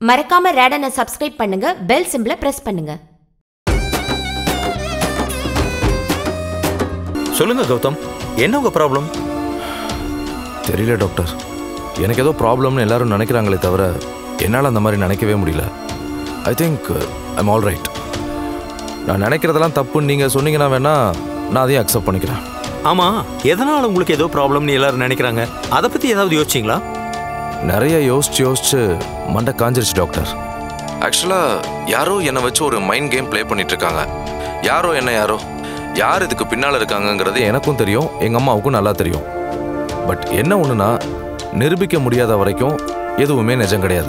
மறக்காம ரேடனை சப்ஸ்கிரைப் பண்ணுங்க பெல் சிம்பிளை பிரஸ் பண்ணுங்க சொல்லுங்க கௌதம் என்ன உங்க ப்ராப்ளம் தெரியல டாக்டர் எனக்கு ஏதோ ப்ராப்ளம்னு எல்லாரும் நினைக்கிறாங்களே தவிர என்னால் அந்த மாதிரி நினைக்கவே முடியல I think I'm all right நான் நினைக்கிறதெல்லாம் தப்புன்னு நீங்கள் சொன்னீங்கன்னா வேணா நான் அதையும் அக்செப்ட் பண்ணிக்கிறேன் ஆமா எதனால உங்களுக்கு ஏதோ ப்ராப்ளம்னு எல்லாரும் நினைக்கிறாங்க அதை பத்தி ஏதாவது யோசிச்சிங்களா நிறைய யோசிச்சு யோசிச்சு மண்டை காஞ்சிருச்சு டாக்டர் ஆக்சுவலாக யாரோ என்னை வச்சு ஒரு மைண்ட் கேம் ப்ளே பண்ணிட்டு இருக்காங்க யாரோ என்ன யாரோ யார் இதுக்கு பின்னால் இருக்காங்கங்கிறது எனக்கும் தெரியும் எங்கள் அம்மாவுக்கும் நல்லா தெரியும் பட் என்ன ஒன்றுனா நிரூபிக்க முடியாத வரைக்கும் எதுவுமே நிஜம் கிடையாது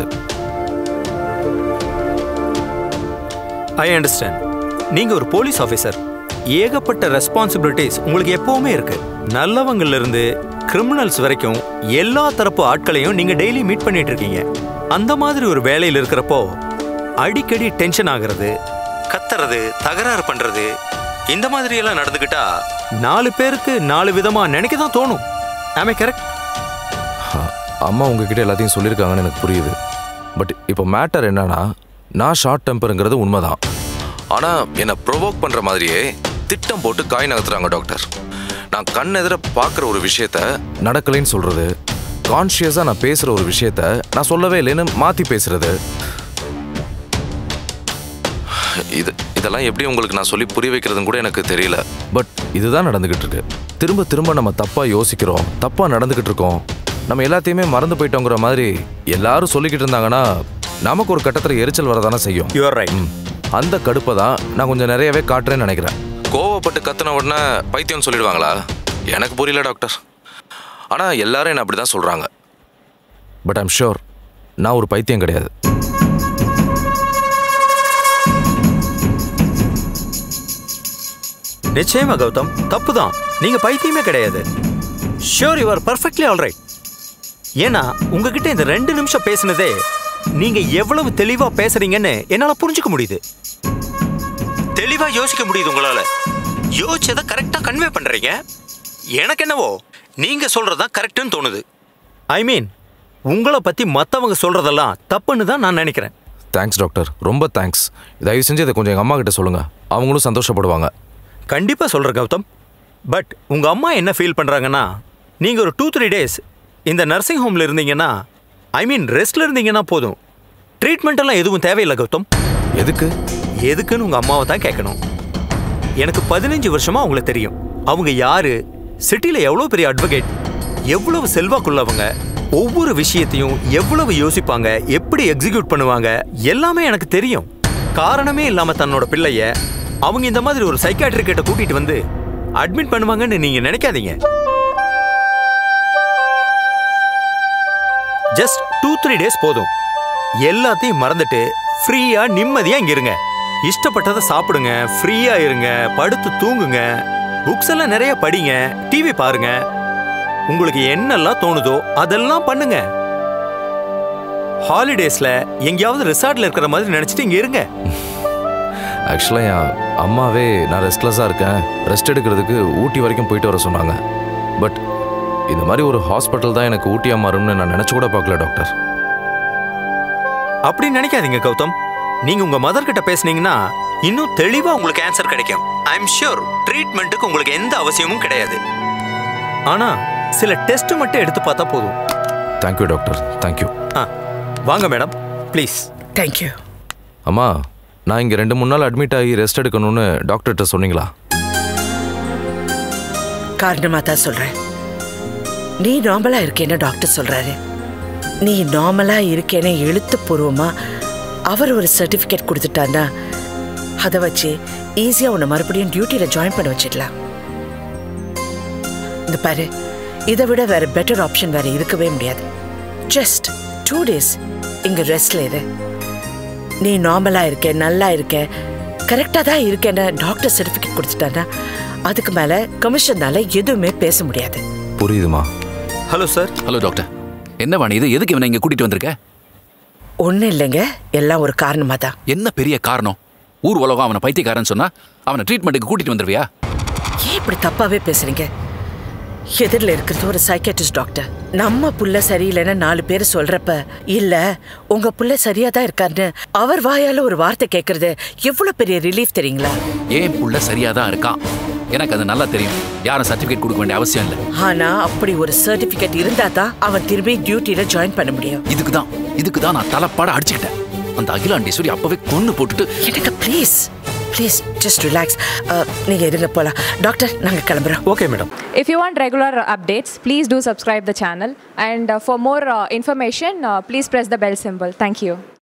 ஐ அண்டர்ஸ்டாண்ட் நீங்க ஒரு போலீஸ் ஆஃபீஸர் ஏகப்பட்ட ரெஸ்பான்சிபிலிட்டிஸ் உங்களுக்கு எப்பவுமே இருக்கு நல்லவங்கள்ல இருந்து கிரிமினல்ஸ் வரைக்கும் எல்லா தரப்பு ஆட்களையும் நீங்க டெய்லி மீட் பண்ணிட்டு இருக்கீங்க அந்த மாதிரி ஒரு வேலையில் இருக்கிறப்போ அடிக்கடி டென்ஷன் ஆகிறது கத்துறது தகராறு பண்றது இந்த மாதிரி எல்லாம் நடந்துக்கிட்டா நாலு பேருக்கு நாலு விதமா நினைக்க தான் தோணும் ஆமே கரெக்ட் அ- அம்மா உங்ககிட்ட எல்லாத்தையும் சொல்லியிருக்காங்கன்னு எனக்கு புரியுது பட் இப்போ மேட்டர் என்னன்னா நான் ஷார்ட் டெம்பருங்கிறது உண்மைதான் ஆனால் என்னை ப்ரொவோக் பண்ணுற மாதிரியே திட்டம் போட்டு காய் நகர்த்துறாங்க டாக்டர் நான் கண் எதிர பார்க்குற ஒரு விஷயத்த நடக்கலைன்னு சொல்கிறது கான்ஷியஸாக நான் பேசுகிற ஒரு விஷயத்த நான் சொல்லவே இல்லைன்னு மாற்றி பேசுறது இது இதெல்லாம் எப்படி உங்களுக்கு நான் சொல்லி புரிய வைக்கிறதுன்னு கூட எனக்கு தெரியல பட் இதுதான் நடந்துகிட்டு இருக்கு திரும்ப திரும்ப நம்ம தப்பா யோசிக்கிறோம் தப்பா நடந்துகிட்டு இருக்கோம் நம்ம எல்லாத்தையுமே மறந்து போயிட்டோங்கிற மாதிரி எல்லாரும் சொல்லிக்கிட்டு இருந்தாங்கன்னா நமக்கு ஒரு கட்டத்தில் எரிச்சல் வரதானே செய்யும் யூ ஆர் ரைட் ம். அந்த கடுப்பை தான் நான் கொஞ்சம் நிறையவே காட்டுறேன்னு நினைக்கிறேன் கோவப்பட்டு கத்துன உடனே பைத்தியம் சொல்லிடுவாங்களா எனக்கு புரியல டாக்டர் ஆனால் எல்லாரும் என்ன அப்படி தான் சொல்கிறாங்க பட் ஐம் ஷூர் நான் ஒரு பைத்தியம் கிடையாது நிச்சயமா கௌதம் தப்பு தான் நீங்க பைத்தியமே கிடையாது sure you are perfectly all right ஏன்னா உங்ககிட்ட இந்த ரெண்டு நிமிஷம் பேசுனதே நீங்க எவ்வளவு தெளிவா பேசுறீங்கன்னு என்னால புரிஞ்சுக்க முடியுது தெளிவா யோசிக்க முடியுது உங்களால யோசிச்சதை கரெக்டா கன்வே பண்றீங்க எனக்கு என்னவோ நீங்க சொல்றதுதான் கரெக்ட்னு தோணுது ஐ மீன் உங்களை பத்தி மத்தவங்க சொல்றதெல்லாம் தப்புன்னு தான் நான் நினைக்கிறேன் தேங்க்ஸ் டாக்டர் ரொம்ப தேங்க்ஸ் தயவு செஞ்சு இதை கொஞ்சம் எங்கள் அம்மா கிட்ட சொல்லுங்க அவங்களும் சந்தோஷப்படுவாங்க கண்டிப்பாக சொல்கிறேன் கௌதம் பட் உங்கள் அம்மா என்ன ஃபீல் பண்ணுறாங்கன்னா நீங்கள் ஒரு டூ த்ரீ டேஸ் இந்த நர்சிங் ஹோமில் இருந்தீங்கன்னா ஐ மீன் ரெஸ்ட்டில் இருந்தீங்கன்னா போதும் ட்ரீட்மெண்ட் எல்லாம் எதுவும் தேவையில்லை கௌதம் எதுக்கு எதுக்குன்னு உங்கள் அம்மாவை தான் கேட்கணும் எனக்கு பதினஞ்சு வருஷமா அவங்கள தெரியும் அவங்க யாரு சிட்டியில் எவ்வளோ பெரிய அட்வொகேட் எவ்வளவு செல்வாக்குள்ளவங்க ஒவ்வொரு விஷயத்தையும் எவ்வளவு யோசிப்பாங்க எப்படி எக்ஸிக்யூட் பண்ணுவாங்க எல்லாமே எனக்கு தெரியும் காரணமே இல்லாம தன்னோட பிள்ளைய அவங்க இந்த மாதிரி ஒரு சைக்காட்ரி கிட்ட கூட்டிட்டு வந்து அட்மிட் பண்ணுவாங்கன்னு நீங்க நினைக்காதீங்க ஜஸ்ட் டூ த்ரீ டேஸ் போதும் எல்லாத்தையும் மறந்துட்டு ஃப்ரீயா நிம்மதியா இங்க இருங்க இஷ்டப்பட்டதை சாப்பிடுங்க ஃப்ரீயா இருங்க படுத்து தூங்குங்க புக்ஸ் எல்லாம் நிறைய படிங்க டிவி பாருங்க உங்களுக்கு என்னெல்லாம் தோணுதோ அதெல்லாம் பண்ணுங்க ஹாலிடேஸ்ல எங்கேயாவது ரிசார்ட்ல இருக்கிற மாதிரி நினைச்சிட்டு இங்க இருங்க ஆக்சுவலாக என் அம்மாவே நான் ரெஸ்ட்லெஸ்ஸாக இருக்கேன் ரெஸ்ட் எடுக்கிறதுக்கு ஊட்டி வரைக்கும் போயிட்டு வர சொன்னாங்க பட் இந்த மாதிரி ஒரு ஹாஸ்பிட்டல் தான் எனக்கு ஊட்டியாக மாறும்னு நான் நினச்சி கூட பார்க்கல டாக்டர் அப்படி நினைக்காதீங்க கௌதம் நீங்க உங்க மதர் கிட்ட பேசுனீங்கன்னா இன்னும் தெளிவா உங்களுக்கு ஆன்சர் கிடைக்கும் ஐ எம் ஷியோர் ட்ரீட்மெண்ட்டுக்கு உங்களுக்கு எந்த அவசியமும் கிடையாது ஆனா சில டெஸ்ட் மட்டும் எடுத்து பார்த்தா போதும் தேங்க்யூ டாக்டர் தேங்க்யூ ஆ வாங்க மேடம் ப்ளீஸ் தேங்க்யூ அம்மா நான் இங்கே ரெண்டு மூணு நாள் அட்மிட் ஆகி ரெஸ்ட் எடுக்கணும்னு டாக்டர்கிட்ட சொன்னீங்களா காரணமா தான் சொல்றேன் நீ நார்மலா இருக்கேன்னு டாக்டர் சொல்றாரு நீ நார்மலா இருக்கேன்னு எழுத்துப்பூர்வமா அவர் ஒரு சர்டிபிகேட் கொடுத்துட்டான்னா அதை வச்சு ஈஸியா உன்னை மறுபடியும் டியூட்டியில ஜாயின் பண்ண வச்சிடலாம் இந்த பாரு இதை விட வேற பெட்டர் ஆப்ஷன் வேற இருக்கவே முடியாது ஜஸ்ட் டூ டேஸ் இங்க ரெஸ்ட்ல இரு நீ நார்மலா இருக்க நல்லா இருக்க கரெக்டா தான் இருக்கேன்னு டாக்டர் சர்டிபிகேட் கொடுத்துட்டானா அதுக்கு மேல கமிஷன்னால எதுவுமே பேச முடியாது புரியுதுமா ஹலோ சார் ஹலோ டாக்டர் என்ன வாணி இது எதுக்கு இவனை இங்க கூட்டிட்டு வந்திருக்க ஒன்றும் இல்லைங்க எல்லாம் ஒரு காரணமாக தான் என்ன பெரிய காரணம் ஊர் உலகம் அவனை பைத்தியக்காரன் சொன்னா அவனை ட்ரீட்மெண்ட்டுக்கு கூட்டிட்டு வந்துருவியா ஏன் இப்படி தப்பாவே பேசுறீங்க எதிரில் இருக்கிறது ஒரு சைக்காட்ரிஸ்ட் டாக்டர் நம்ம புள்ள சரியில்லைன்னு நாலு பேர் சொல்றப்ப இல்ல உங்க புள்ள சரியா தான் இருக்காருன்னு அவர் வாயால ஒரு வார்த்தை கேக்குறது எவ்வளவு பெரிய ரிலீஃப் தெரியுங்களா ஏன் புள்ள சரியா தான் இருக்கான் எனக்கு அது நல்லா தெரியும் யாரும் சர்டிபிகேட் கொடுக்க வேண்டிய அவசியம் இல்லை ஆனா அப்படி ஒரு சர்டிபிகேட் இருந்தா தான் அவன் திரும்பி டியூட்டில ஜாயின் பண்ண முடியும் இதுக்கு தான் இதுக்கு தான் நான் தலைப்பாட அடிச்சுக்கிட்டேன் அந்த அகிலாண்டேஸ்வரி அப்பவே கொன்னு போட்டுட்டு எனக்கு ப்ளீஸ் ப்ளீஸ் ஜஸ்ட் ரிலாக்ஸ் நீங்க இருங்க போலாம் டாக்டர் நாங்க கிளம்புறோம் okay madam If you want regular updates, please do subscribe the channel. And uh, for more uh, information, uh, please press the bell symbol. Thank you.